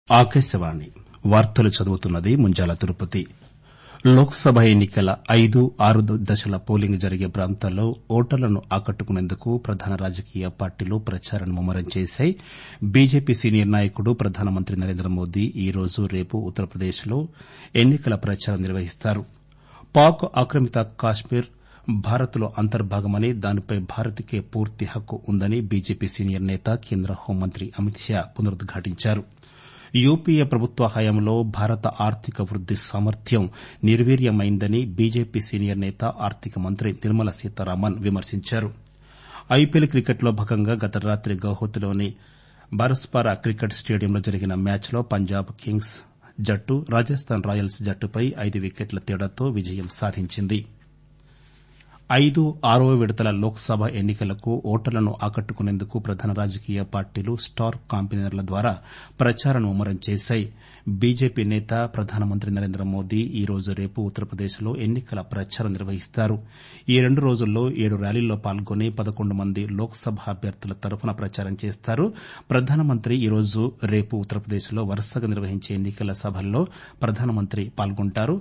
ఆకాశవాణి వార్తలు చదువుతున్నది ముంజాల తిరుపతి లోక్ సభ ఎన్నికల ఐదు ఆరు దశల పోలింగ్ జరిగే ప్రాంతాల్లో ఓటర్లను ఆకట్టుకునేందుకు ప్రధాన రాజకీయ పార్టీలు ప్రచారాన్ని ముమ్మరం చేశాయి బీజేపీ సీనియర్ నాయకుడు ప్రధానమంత్రి నరేంద్ర మోదీ ఈ రోజు రేపు ఉత్తరప్రదేశ్ లో ఎన్నికల ప్రచారం నిర్వహిస్తారు పాక్ ఆక్రమిత కశ్మీర్ భారత్ లో అంతర్భాగమని దానిపై భారత్ కే పూర్తి హక్కు ఉందని బీజేపీ సీనియర్ నేత కేంద్ర హోంమంత్రి అమిత్ షా పునరుద్ఘాటించారు యూపీఏ ప్రభుత్వ హయాంలో భారత ఆర్థిక వృద్ది సామర్థ్యం నిర్వీర్యమైందని బీజేపీ సీనియర్ నేత ఆర్థిక మంత్రి నిర్మలా సీతారామన్ విమర్శించారు ఐపీఎల్ క్రికెట్లో భాగంగా గత రాత్రి గౌహతిలోని బరస్పారా క్రికెట్ స్టేడియంలో జరిగిన మ్యాచ్లో పంజాబ్ కింగ్స్ జట్టు రాజస్థాన్ రాయల్స్ జట్టుపై ఐదు వికెట్ల తేడాతో విజయం సాధించింది ఐదు ఆరవ విడతల లోక్ సభ ఎన్నికలకు ఓటర్లను ఆకట్టుకునేందుకు ప్రధాన రాజకీయ పార్టీలు స్టార్ క్యాంపెయినర్ల ద్వారా ప్రచారాన్ని ముమ్మరం చేశాయి బీజేపీ నేత ప్రధానమంత్రి నరేంద్ర మోదీ ఈ రోజు రేపు ఉత్తరప్రదేశ్ లో ఎన్నికల ప్రచారం నిర్వహిస్తారు ఈ రెండు రోజుల్లో ఏడు ర్యాలీల్లో పాల్గొని పదకొండు మంది లోక్ సభ అభ్యర్థుల తరఫున ప్రచారం చేస్తారు ప్రధానమంత్రి ఈ రోజు రేపు ఉత్తరప్రదేశ్ లో వరుసగా నిర్వహించే ఎన్నికల సభల్లో ప్రధానమంత్రి పాల్గొంటారు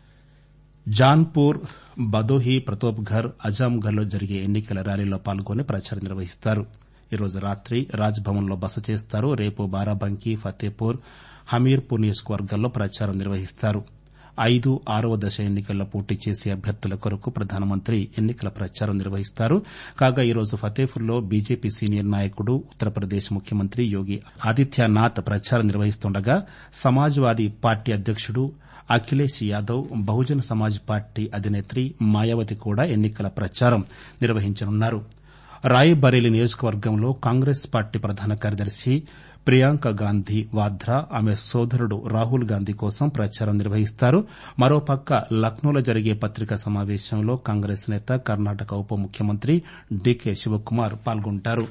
జాన్పూర్ బదోహీ ప్రతాప్ఘర్ అజాంఘర్ లో జరిగే ఎన్నికల ర్యాలీలో పాల్గొని ప్రచారం నిర్వహిస్తారు ఈ రోజు రాత్రి రాజ్ భవన్ లో బస చేస్తారు రేపు బారాబంకీ ఫతేపూర్ హమీర్పూర్ నియోజకవర్గాల్లో ప్రచారం నిర్వహిస్తారు ఐదు ఆరవ దశ ఎన్నికల్లో పోటీ చేసే అభ్యర్థుల కొరకు ప్రధానమంత్రి ఎన్నికల ప్రచారం నిర్వహిస్తారు కాగా ఈ రోజు ఫతేపూర్లో బీజేపీ సీనియర్ నాయకుడు ఉత్తరప్రదేశ్ ముఖ్యమంత్రి యోగి ఆదిత్యనాథ్ ప్రచారం నిర్వహిస్తుండగా సమాజ్వాదీ పార్టీ అధ్యకుడు అఖిలేష్ యాదవ్ బహుజన్ సమాజ్ పార్టీ అధినేత్రి మాయావతి కూడా ఎన్నికల ప్రచారం నిర్వహించనున్నారు రాయ్బరేలీ నియోజకవర్గంలో కాంగ్రెస్ పార్టీ ప్రధాన కార్యదర్శి ప్రియాంక గాంధీ వాద్రా ఆమె సోదరుడు రాహుల్ గాంధీ కోసం ప్రచారం నిర్వహిస్తారు మరోపక్క లక్నోలో జరిగే పత్రికా సమావేశంలో కాంగ్రెస్ నేత కర్ణాటక ఉప ముఖ్యమంత్రి డీకే శివకుమార్ పాల్గొంటారు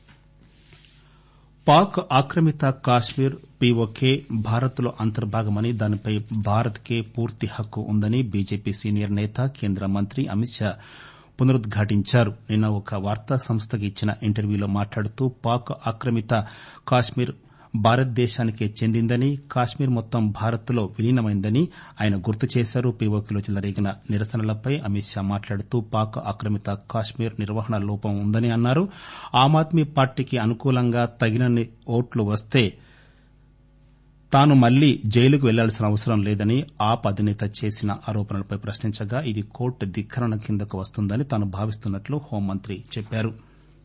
పాక్ ఆక్రమిత కాశ్మీర్ పీఓకే భారత్ లో అంతర్భాగమని దానిపై భారత్ కే పూర్తి హక్కు ఉందని బీజేపీ సీనియర్ నేత కేంద్ర మంత్రి అమిత్ షా పునరుద్ఘాటించారు నిన్న ఒక వార్తా సంస్థకు ఇచ్చిన ఇంటర్వ్యూలో మాట్లాడుతూ పాక్ ఆక్రమిత కాశ్మీర్ భారతదేశానికే చెందిందని కాశ్మీర్ మొత్తం భారత్ లో విలీనమైందని ఆయన గుర్తు చేశారు పీఓకేలో చెలరేగిన నిరసనలపై అమిత్ షా మాట్లాడుతూ పాక్ ఆక్రమిత కాశ్మీర్ నిర్వహణ లోపం ఉందని అన్నారు ఆమ్ ఆద్మీ పార్టీకి అనుకూలంగా తగినన్ని ఓట్లు వస్తే తాను మళ్లీ జైలుకు వెళ్లాల్సిన అవసరం లేదని ఆప్ అధినేత చేసిన ఆరోపణలపై ప్రశ్నించగా ఇది కోర్టు ధిక్కరణ కిందకు వస్తుందని తాను భావిస్తున్నట్లు హోంమంత్రి చెప్పారు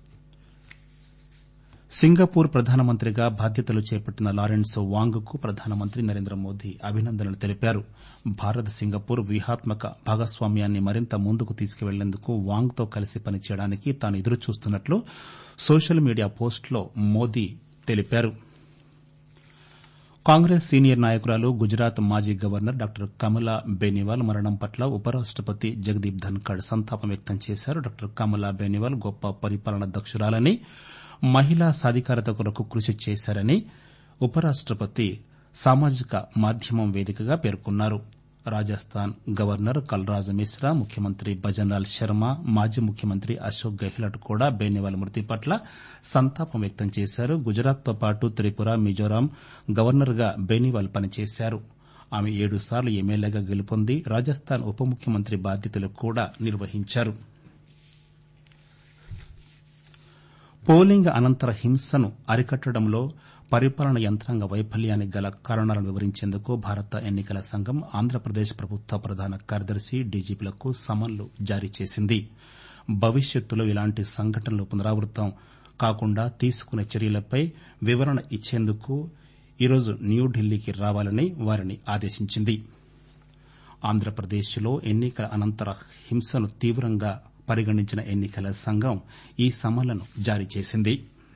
సింగపూర్ ప్రధానమంత్రిగా బాధ్యతలు చేపట్టిన లారెన్స్ వాంగ్ కు ప్రధానమంత్రి నరేంద్ర మోదీ అభినందనలు తెలిపారు భారత్ సింగపూర్ వ్యూహాత్మక భాగస్వామ్యాన్ని మరింత ముందుకు తీసుకువెళ్లేందుకు వాంగ్ తో కలిసి పనిచేయడానికి తాను ఎదురుచూస్తున్నట్లు సోషల్ మీడియా పోస్టులో మోదీ తెలిపారు కాంగ్రెస్ సీనియర్ నాయకురాలు గుజరాత్ మాజీ గవర్నర్ డాక్టర్ కమలా బేనివాల్ మరణం పట్ల ఉపరాష్టపతి జగదీప్ ధన్కడ్ సంతాపం వ్యక్తం చేశారు డాక్టర్ కమలా బేనివాల్ గొప్ప పరిపాలన దక్షురాలని మహిళా సాధికారత కొరకు కృషి చేశారని ఉపరాష్టపతి సామాజిక మాధ్యమం వేదికగా పేర్కొన్నారు రాజస్థాన్ గవర్నర్ కల్రాజ్ మిశ్రా ముఖ్యమంత్రి భజన్లాల్ శర్మ మాజీ ముఖ్యమంత్రి అశోక్ గెహ్లాట్ కూడా బేనివాల్ మృతి పట్ల సంతాపం వ్యక్తం చేశారు గుజరాత్ తో పాటు త్రిపుర మిజోరాం గవర్నర్ గా బేనివాల్ పనిచేశారు ఆమె ఏడుసార్లు ఎమ్మెల్యేగా గెలుపొంది రాజస్థాన్ ఉప ముఖ్యమంత్రి బాధ్యతలు కూడా నిర్వహించారు పోలింగ్ అనంతర హింసను అరికట్టడంలో పరిపాలన యంత్రాంగ వైఫల్యానికి గల కారణాలను వివరించేందుకు భారత ఎన్నికల సంఘం ఆంధ్రప్రదేశ్ ప్రభుత్వ ప్రధాన కార్యదర్శి డీజీపీలకు సమన్లు జారీ చేసింది భవిష్యత్తులో ఇలాంటి సంఘటనలు పునరావృతం కాకుండా తీసుకునే చర్యలపై వివరణ ఇచ్చేందుకు ఈరోజు న్యూఢిల్లీకి రావాలని వారిని ఆదేశించింది ఆంధ్రప్రదేశ్లో ఎన్నికల అనంతర హింసను తీవ్రంగా పరిగణించిన ఎన్నికల సంఘం ఈ సమన్లను జారీ చేసింది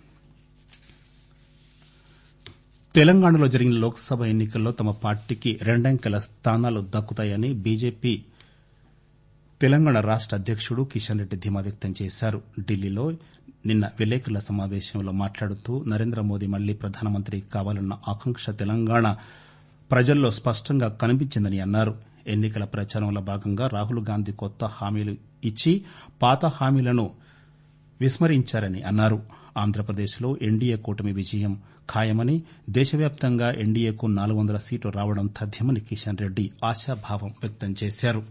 తెలంగాణలో జరిగిన లోక్సభ ఎన్నికల్లో తమ పార్టీకి రెండంకెల స్థానాలు దక్కుతాయని బీజేపీ తెలంగాణ రాష్ట అధ్యకుడు కిషన్ రెడ్డి ధీమా వ్యక్తం చేశారు ఢిల్లీలో నిన్న విలేకరుల సమావేశంలో మాట్లాడుతూ నరేంద్ర మోదీ మళ్లీ ప్రధానమంత్రి కావాలన్న ఆకాంక్ష తెలంగాణ ప్రజల్లో స్పష్టంగా కనిపించిందని అన్నారు ఎన్నికల ప్రచారంలో భాగంగా రాహుల్ గాంధీ కొత్త హామీలు ఇచ్చి పాత హామీలను విస్మరించారని అన్నారు ఆంధ్రప్రదేశ్లో ఎన్డీఏ కూటమి విజయం ఖాయమని దేశవ్యాప్తంగా ఎన్డీఏకు నాలుగు వందల సీట్లు రావడం తథ్యమని కిషన్ రెడ్డి ఆశాభావం వ్యక్తం చేశారు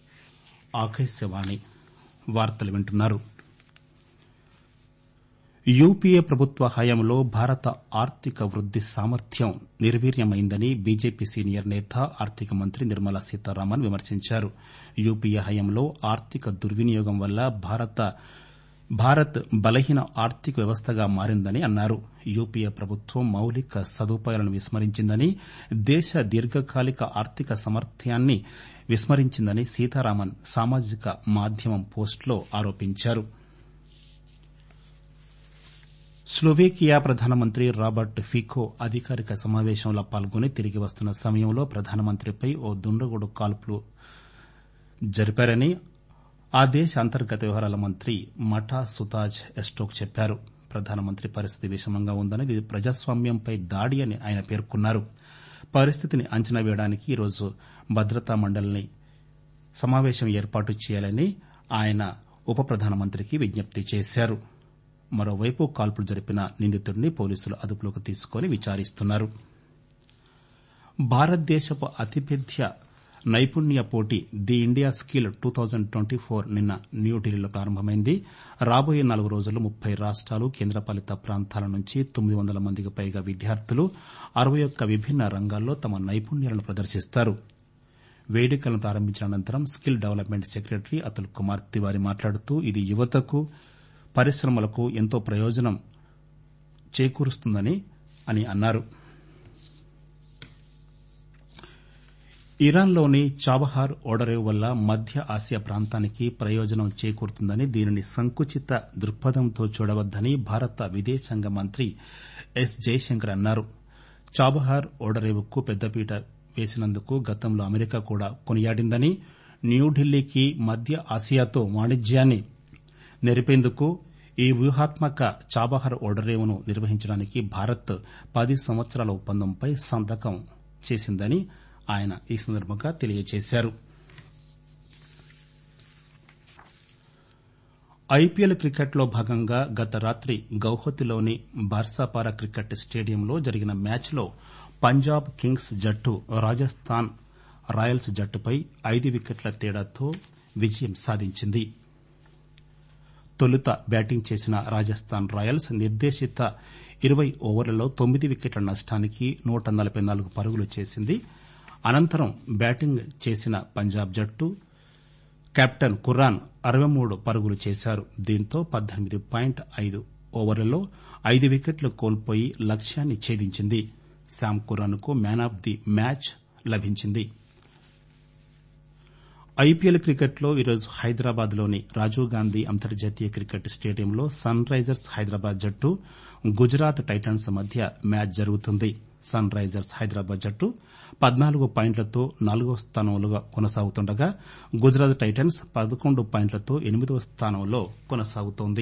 యూపీఏ ప్రభుత్వ హయాంలో భారత ఆర్థిక వృద్ది సామర్థ్యం నిర్వీర్యమైందని బీజేపీ సీనియర్ నేత ఆర్థిక మంత్రి నిర్మలా సీతారామన్ విమర్శించారు యూపీఏ హయాంలో ఆర్థిక దుర్వినియోగం వల్ల భారత్ బలహీన ఆర్థిక వ్యవస్థగా మారిందని అన్నారు యూపీఏ ప్రభుత్వం మౌలిక సదుపాయాలను విస్మరించిందని దేశ దీర్ఘకాలిక ఆర్థిక సామర్థ్యాన్ని విస్మరించిందని సీతారామన్ సామాజిక మాధ్యమం పోస్టులో ఆరోపించారు స్లోవేకియా ప్రధానమంత్రి రాబర్ట్ ఫికో అధికారిక సమావేశంలో పాల్గొని తిరిగి వస్తున్న సమయంలో ప్రధానమంత్రిపై ఓ దుండగుడు కాల్పులు జరిపారని ఆ దేశ అంతర్గత వ్యవహారాల మంత్రి మఠా సుతాజ్ ఎస్టోక్ చెప్పారు ప్రధానమంత్రి పరిస్థితి విషమంగా ఉందని ఇది ప్రజాస్వామ్యంపై దాడి అని ఆయన పేర్కొన్నారు పరిస్థితిని అంచనా వేయడానికి ఈరోజు భద్రతా మండలిని సమావేశం ఏర్పాటు చేయాలని ఆయన ఉప ప్రధానమంత్రికి విజ్ఞప్తి చేశారు మరోవైపు కాల్పులు జరిపిన నిందితుడిని పోలీసులు అదుపులోకి తీసుకుని విచారిస్తున్నారు భారతదేశపు అతిపెద్ద నైపుణ్య పోటీ the India skill two thousand twenty four నిన్న న్యూఢిల్లీలో ప్రారంభమైంది రాబోయే నాలుగు రోజుల్లో ముప్పై రాష్టాలు కేంద్రపాలిత ప్రాంతాల నుంచి తొమ్మిది వందల మందికి పైగా విద్యార్థులు అరవై ఒక్క విభిన్న రంగాల్లో తమ నైపుణ్యాలను ప్రదర్శిస్తారు వేడుకలను ప్రారంభించిన అనంతరం skill development secretary Atul Kumar Tiwari మాట్లాడుతూ ఇది యువతకు పరిశ్రమలకు ఎంతో ప్రయోజనం చేకూరుస్తుందని అన్నారు ఇరాన్లోని చాబహార్ ఓడరేవు వల్ల మధ్య ఆసియా ప్రాంతానికి ప్రయోజనం చేకూరుతుందని దీనిని సంకుచిత దృక్పథంతో చూడవద్దని భారత విదేశాంగ మంత్రి ఎస్ జైశంకర్ అన్నారు చాబహార్ ఓడరేవుకు పెద్దపీట వేసినందుకు గతంలో అమెరికా కూడా కొనియాడిందని న్యూఢిల్లీకి మధ్య ఆసియాతో వాణిజ్యాన్ని నెరిపేందుకు ఈ వ్యూహాత్మక చాబహార్ ఓడరేవును నిర్వహించడానికి భారత్ పది సంవత్సరాల ఒప్పందంపై సంతకం చేసిందని ఆయన ఈ సందర్భంగా తెలియజేశారు ఐపీఎల్ క్రికెట్లో భాగంగా గత రాత్రి గౌహతిలోని బార్సాపారా క్రికెట్ స్టేడియంలో జరిగిన మ్యాచ్లో పంజాబ్ కింగ్స్ జట్టు రాజస్థాన్ రాయల్స్ జట్టుపై ఐదు వికెట్ల తేడాతో విజయం సాధించింది తొలుత బ్యాటింగ్ చేసిన రాజస్థాన్ రాయల్స్ నిర్దేశిత ఇరవై ఓవర్లలో తొమ్మిది వికెట్ల నష్టానికి నూట నలబై నాలుగు పరుగులు చేసింది అనంతరం బ్యాటింగ్ చేసిన పంజాబ్ జట్టు కెప్టెన్ కుర్రాన్ అరవై మూడు పరుగులు చేశారు దీంతో పద్దెనిమిది పాయింట్ ఐదు ఓవర్లలో ఐదు వికెట్లు కోల్పోయి లక్ష్యాన్ని ఛేదించింది శామ్ కుర్రాన్కు మ్యాన్ ఆఫ్ ది మ్యాచ్ లభించింది ఐపీఎల్ క్రికెట్లో ఈరోజు హైదరాబాద్లోని రాజీవ్గాంధీ అంతర్జాతీయ క్రికెట్ స్టేడియంలో సన్ రైజర్స్ హైదరాబాద్ జట్టు గుజరాత్ టైటన్స్ మధ్య మ్యాచ్ జరుగుతుంది సన్ రైజర్స్ హైదరాబాద్ జట్టు పద్నాలుగు పాయింట్లతో నాలుగో స్థానంలో కొనసాగుతుండగా గుజరాత్ టైటన్స్ పదకొండు పాయింట్లతో ఎనిమిదో స్థానంలో కొనసాగుతోంది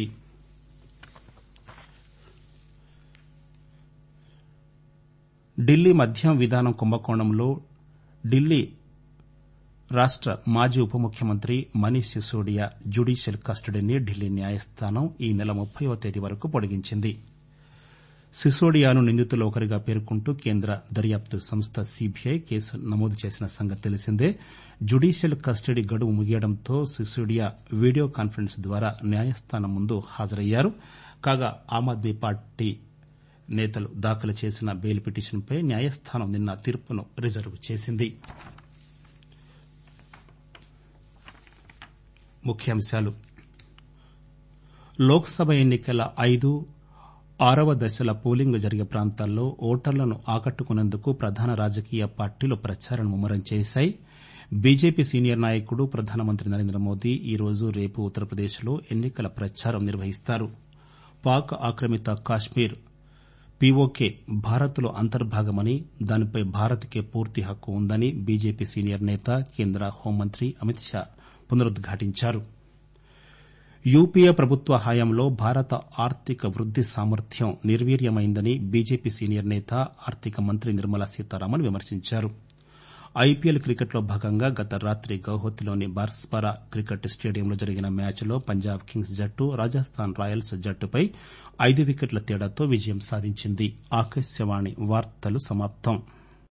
ఢిల్లీ మద్యం విధానం కుంభకోణంలో ఢిల్లీ రాష్ట మాజీ ఉప ముఖ్యమంత్రి మనీష్ సిసోడియా జ్యుడీషియల్ కస్టడీని ఢిల్లీ న్యాయస్థానం ఈ నెల ముప్పైవ తేదీ వరకు పొడిగించింది సిసోడియాను నిందితుల్లో ఒకరిగా పేర్కొంటూ కేంద్ర దర్యాప్తు సంస్థ సీబీఐ కేసు నమోదు చేసిన సంగతి తెలిసిందే జ్యుడీషియల్ కస్టడీ గడువు ముగియడంతో సిసోడియా వీడియో కాన్ఫరెన్స్ ద్వారా న్యాయస్థానం ముందు హాజరయ్యారు కాగా ఆమ్ ఆద్మీ పార్టీ నేతలు దాఖలు చేసిన బెయిల్ పిటిషన్పై న్యాయస్థానం నిన్న తీర్పును రిజర్వ్ చేసింది ముఖ్యాంశాలు లోక్సభ ఎన్నికల ఐదు ఆరవ దశల పోలింగ్ జరిగే ప్రాంతాల్లో ఓటర్లను ఆకట్టుకునేందుకు ప్రధాన రాజకీయ పార్టీలు ప్రచారం ముమ్మరం చేశాయి బీజేపీ సీనియర్ నాయకుడు ప్రధానమంత్రి నరేంద్ర మోదీ ఈరోజు రేపు ఉత్తరప్రదేశ్లో ఎన్నికల ప్రచారం నిర్వహిస్తారు పాక్ ఆక్రమిత కాశ్మీర్ పీఓకే భారత్లో అంతర్భాగమని దానిపై భారత్కే పూర్తి హక్కు ఉందని బీజేపీ సీనియర్ నేత కేంద్ర హోంమంత్రి అమిత్ షా పునరుద్ఘాటించారు యూపీఏ ప్రభుత్వ హయాంలో భారత ఆర్థిక వృద్ది సామర్థ్యం నిర్వీర్యమైందని బీజేపీ సీనియర్ నేత ఆర్థిక మంత్రి నిర్మలా సీతారామన్ విమర్శించారు ఐపీఎల్ క్రికెట్లో భాగంగా గత రాత్రి గౌహతిలోని బార్స్పారా క్రికెట్ స్టేడియంలో జరిగిన మ్యాచ్లో పంజాబ్ కింగ్స్ జట్టు రాజస్థాన్ రాయల్స్ జట్టుపై ఐదు వికెట్ల తేడాతో విజయం సాధించింది